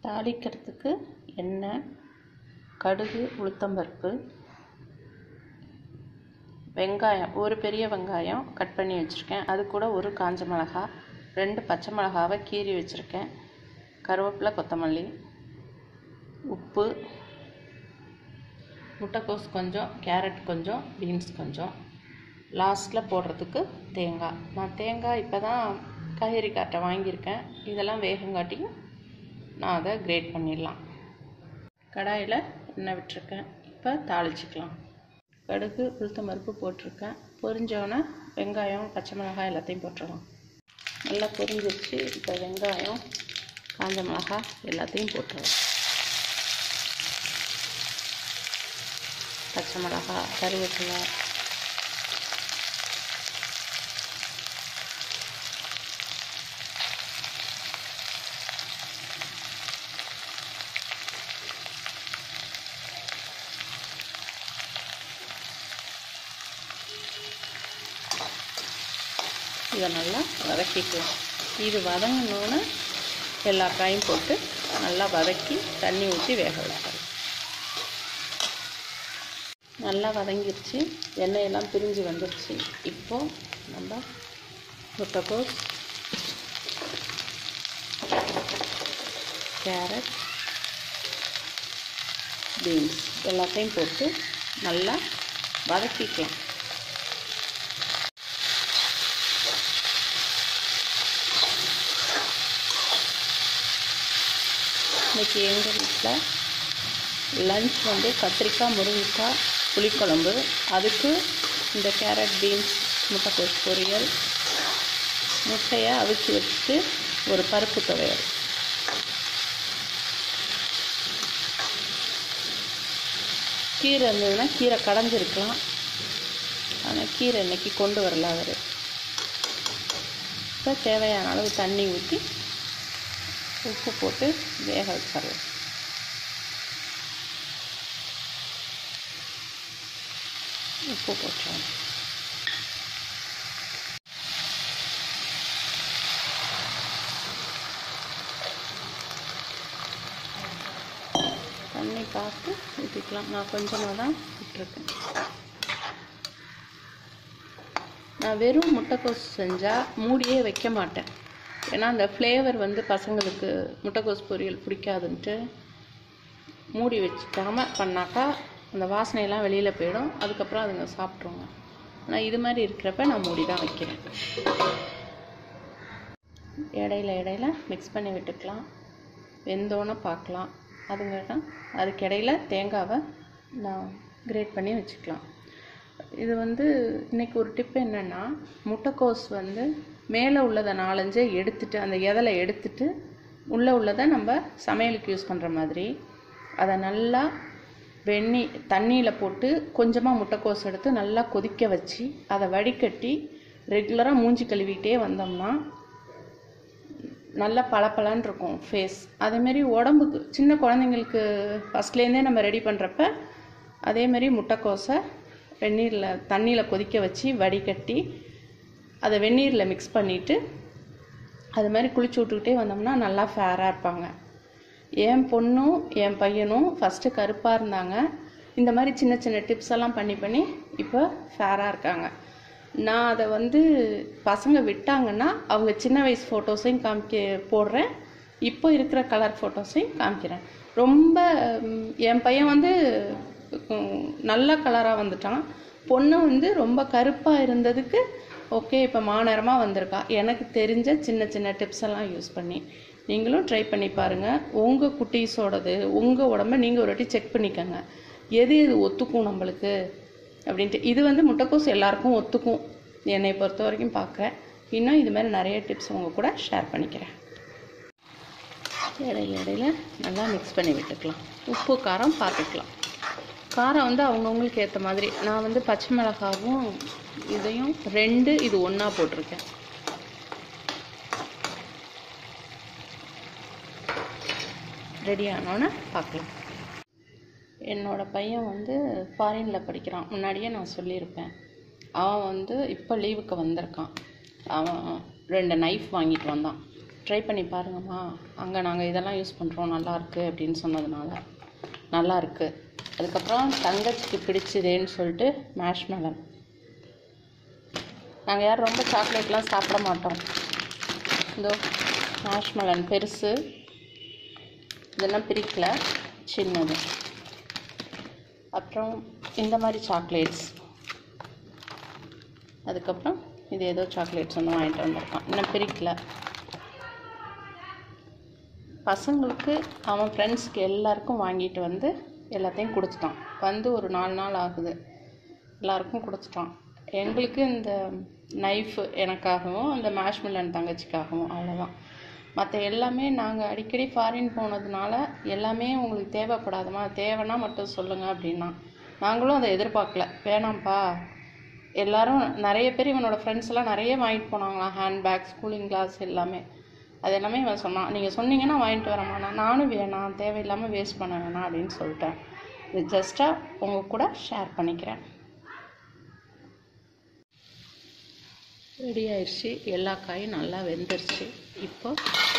தாளிக்கிறதுக்கு எண்ணெய் கடுகு உளுத்தம்பருப்பு வெங்காயம் ஒரு பெரிய வெங்காயம் கட் பண்ணி வச்சுருக்கேன் அது கூட ஒரு காஞ்ச மிளகா ரெண்டு பச்சை மிளகாவை கீறி வச்சுருக்கேன் கருவேப்பிலை கொத்தமல்லி உப்பு முட்டைக்கோஸ் கொஞ்சம் கேரட் கொஞ்சம் பீன்ஸ் கொஞ்சம் லாஸ்ட்டில் போடுறதுக்கு தேங்காய் நான் தேங்காய் இப்போ தான் காய்கறி காட்டை வாங்கியிருக்கேன் இதெல்லாம் வேகங்காட்டியும் நான் அதை கிரேட் பண்ணிடலாம் கடாயில் எண்ணெய் விட்டுருக்கேன் இப்போ தாளிச்சிக்கலாம் கடுகு உளுத்தம் பருப்பு போட்டிருக்கேன் பொரிஞ்சோடனே வெங்காயம் பச்சை மிளகாய் எல்லாத்தையும் போட்டுடலாம் நல்லா பொரிஞ்சிருச்சு இப்போ வெங்காயம் காஞ்ச மிளகாய் எல்லாத்தையும் போட்டுடலாம் பச்சை மிளகாய் கருவேப்பிலை இதை நல்லா வதக்கிக்கலாம் இது வதங்கினோன்னே எல்லா காயும் போட்டு நல்லா வதக்கி தண்ணி ஊற்றி வேக வைக்கலாம் நல்லா வதங்கிருச்சு எண்ணெயெல்லாம் பிரிஞ்சு வந்துருச்சு இப்போது நம்ம முட்டைக்கோஸ் கேரட் பீன்ஸ் எல்லாத்தையும் போட்டு நல்லா வதக்கிக்கலாம் இன்றைக்கி எங்கள் வீட்டில் லஞ்ச் வந்து கத்திரிக்காய் முருங்கைக்காய் புளிக்குழம்பு அதுக்கு இந்த கேரட் பீன்ஸ் முட்டைக்கோஸ் பொரியல் முட்டையை அவிச்சு வச்சுட்டு ஒரு பருப்பு துவையல் கீரை இருந்ததுன்னா கீரை கடைஞ்சிருக்கலாம் ஆனால் கீரை இன்னைக்கு கொண்டு வரல அவர் இப்போ தேவையான அளவு தண்ணி ஊற்றி உப்பு போட்டு வேக வச்சிடலாம் உப்பு போட்டுருவோம் தண்ணி பார்த்து ஊற்றிக்கலாம் நான் கொஞ்சமாக தான் விட்டுருக்கேன் நான் வெறும் முட்டைக்கோஸ் செஞ்சால் மூடியே வைக்க மாட்டேன் ஏன்னா அந்த ஃப்ளேவர் வந்து பசங்களுக்கு முட்டைக்கோஸ் பொரியல் பிடிக்காதுன்ட்டு மூடி வச்சுக்காம பண்ணாக்கா அந்த வாசனையெல்லாம் வெளியில் போயிடும் அதுக்கப்புறம் அதுங்க சாப்பிட்ருங்க ஆனால் இது மாதிரி இருக்கிறப்ப நான் மூடி தான் வைக்கிறேன் இடையில இடையில மிக்ஸ் பண்ணி விட்டுக்கலாம் வெந்தோன்னு பார்க்கலாம் அதுங்கன்னா அதுக்கு இடையில தேங்காவை நான் கிரேட் பண்ணி வச்சுக்கலாம் இது வந்து இன்றைக்கி ஒரு டிப் என்னென்னா முட்டைக்கோஸ் வந்து மேலே உள்ளதை நாலஞ்சு எடுத்துட்டு அந்த எதலை எடுத்துட்டு உள்ளே உள்ளதை நம்ம சமையலுக்கு யூஸ் பண்ணுற மாதிரி அதை நல்லா வெந்நி தண்ணியில் போட்டு கொஞ்சமாக முட்டைக்கோஸ் எடுத்து நல்லா கொதிக்க வச்சு அதை வடிகட்டி ரெகுலராக மூஞ்சி கழுவிட்டே வந்தோம்னா நல்லா பளபளன்னு இருக்கும் ஃபேஸ் அதேமாரி உடம்புக்கு சின்ன குழந்தைங்களுக்கு ஃபஸ்ட்லேருந்தே நம்ம ரெடி பண்ணுறப்ப அதேமாரி முட்டைக்கோஸை வெந்நீரில் தண்ணியில் கொதிக்க வச்சு வடிகட்டி அதை வெந்நீரில் மிக்ஸ் பண்ணிவிட்டு அது மாதிரி குளிச்சு விட்டுக்கிட்டே வந்தோம்னா நல்லா ஃபேராக இருப்பாங்க என் பொண்ணும் என் பையனும் ஃபஸ்ட்டு கருப்பாக இருந்தாங்க இந்த மாதிரி சின்ன சின்ன டிப்ஸ் எல்லாம் பண்ணி பண்ணி இப்போ ஃபேராக இருக்காங்க நான் அதை வந்து பசங்க விட்டாங்கன்னா அவங்க சின்ன வயசு ஃபோட்டோஸையும் காமிக்க போடுறேன் இப்போ இருக்கிற கலர் ஃபோட்டோஸையும் காமிக்கிறேன் ரொம்ப ம், என் பையன் வந்து ம், நல்ல கலராக வந்துட்டான் பொண்ணு வந்து ரொம்ப கருப்பாக இருந்ததுக்கு ஓகே இப்போ மாநேரமாக வந்திருக்கா எனக்கு தெரிஞ்ச சின்ன சின்ன டிப்ஸ் எல்லாம் யூஸ் பண்ணி நீங்களும் ட்ரை பண்ணி பாருங்கள் உங்கள் குட்டீஸோடது உங்கள் உடம்ப நீங்கள் ஒரு வாட்டி செக் பண்ணிக்கோங்க எது எது ஒத்துக்கும் நம்மளுக்கு அப்படின்ட்டு இது வந்து முட்டைக்கோஸ் எல்லாருக்கும் ஒத்துக்கும் என்னை பொறுத்த வரைக்கும் பார்க்குறேன் இன்னும் இது மாதிரி நிறைய டிப்ஸ் உங்கள் கூட ஷேர் பண்ணிக்கிறேன் இடையில இடையில நல்லா மிக்ஸ் பண்ணி விட்டுக்கலாம் உப்பு காரம் பார்த்துக்கலாம் காரம் வந்து அவங்கவுங்களுக்கு ஏற்ற மாதிரி நான் வந்து பச்சை மிளகாவும் இதையும் ரெண்டு இது ஒன்றா போட்டிருக்கேன் ரெடி ஆனோன்னு பார்க்கலாம் என்னோட பையன் வந்து ஃபாரினில் படிக்கிறான் முன்னாடியே நான் சொல்லியிருப்பேன் அவன் வந்து இப்போ லீவுக்கு வந்திருக்கான் அவன் ரெண்டு நைஃப் வாங்கிட்டு வந்தான் ட்ரை பண்ணி பாருங்கம்மா அங்கே நாங்கள் இதெல்லாம் யூஸ் பண்ணுறோம் நல்லாயிருக்கு அப்படின்னு சொன்னதுனால நல்லா இருக்கு அதுக்கப்புறம் தங்கச்சிக்கு பிடிச்சதேன்னு சொல்லிட்டு மேஷ்மெலன் நாங்கள் யாரும் ரொம்ப சாக்லேட்லாம் சாப்பிட மாட்டோம் இதோ மேஷ்மெலன் பெருசு இதெல்லாம் பிரிக்கல சின்னது அப்புறம் இந்த மாதிரி சாக்லேட்ஸ் அதுக்கப்புறம் இது ஏதோ சாக்லேட்ஸ் ஒன்று வாங்கிட்டு வந்திருக்கான் இன்னும் பிரிக்கல பசங்களுக்கு அவன் ஃப்ரெண்ட்ஸ்க்கு எல்லாருக்கும் வாங்கிட்டு வந்து எல்லாத்தையும் கொடுத்துட்டான் வந்து ஒரு நாலு நாள் ஆகுது எல்லாருக்கும் கொடுத்துட்டான் எங்களுக்கு இந்த நைஃபு எனக்காகவும் அந்த மேஷ்மில்லன் தங்கச்சிக்காகவும் அவ்வளோதான் மற்ற எல்லாமே நாங்கள் அடிக்கடி ஃபாரின் போனதுனால எல்லாமே உங்களுக்கு தேவைப்படாதமா தேவைன்னா மட்டும் சொல்லுங்கள் அப்படின்னா நாங்களும் அதை எதிர்பார்க்கல வேணாம்ப்பா எல்லாரும் நிறைய பேர் இவனோட ஃப்ரெண்ட்ஸ் எல்லாம் நிறைய வாங்கிட்டு போனாங்களாம் ஹேண்ட்பேக்ஸ் கூலிங் கிளாஸ் எல்லாமே அது எல்லாமே இவன் சொன்னான் நீங்கள் சொன்னீங்கன்னா வாங்கிட்டு வரமாண்ணா நானும் வேணாம் தேவையில்லாமல் வேஸ்ட் பண்ண வேணாம் அப்படின்னு சொல்லிட்டேன் இது ஜஸ்ட்டாக உங்கள் கூட ஷேர் பண்ணிக்கிறேன் ரெடி ஆயிடுச்சு எல்லா காயும் நல்லா வெந்துருச்சு இப்போ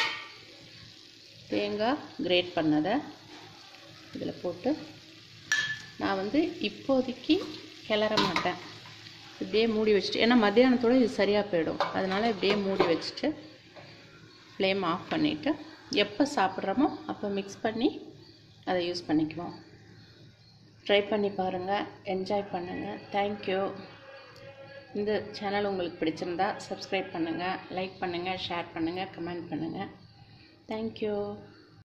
தேங்காய் கிரேட் பண்ணதை இதில் போட்டு நான் வந்து இப்போதைக்கு கிளற மாட்டேன் இப்படியே மூடி வச்சுட்டு ஏன்னா மத்தியானத்தோட இது சரியாக போயிடும் அதனால் இப்படியே மூடி வச்சுட்டு ஃப்ளேம் ஆஃப் பண்ணிவிட்டு எப்போ சாப்பிட்றோமோ அப்போ மிக்ஸ் பண்ணி அதை யூஸ் பண்ணிக்குவோம் ட்ரை பண்ணி பாருங்கள் என்ஜாய் பண்ணுங்கள் தேங்க்யூ இந்த சேனல் உங்களுக்கு பிடிச்சிருந்தா சப்ஸ்கிரைப் பண்ணுங்கள் லைக் பண்ணுங்கள் ஷேர் பண்ணுங்கள் கமெண்ட் பண்ணுங்கள் தேங்க்யூ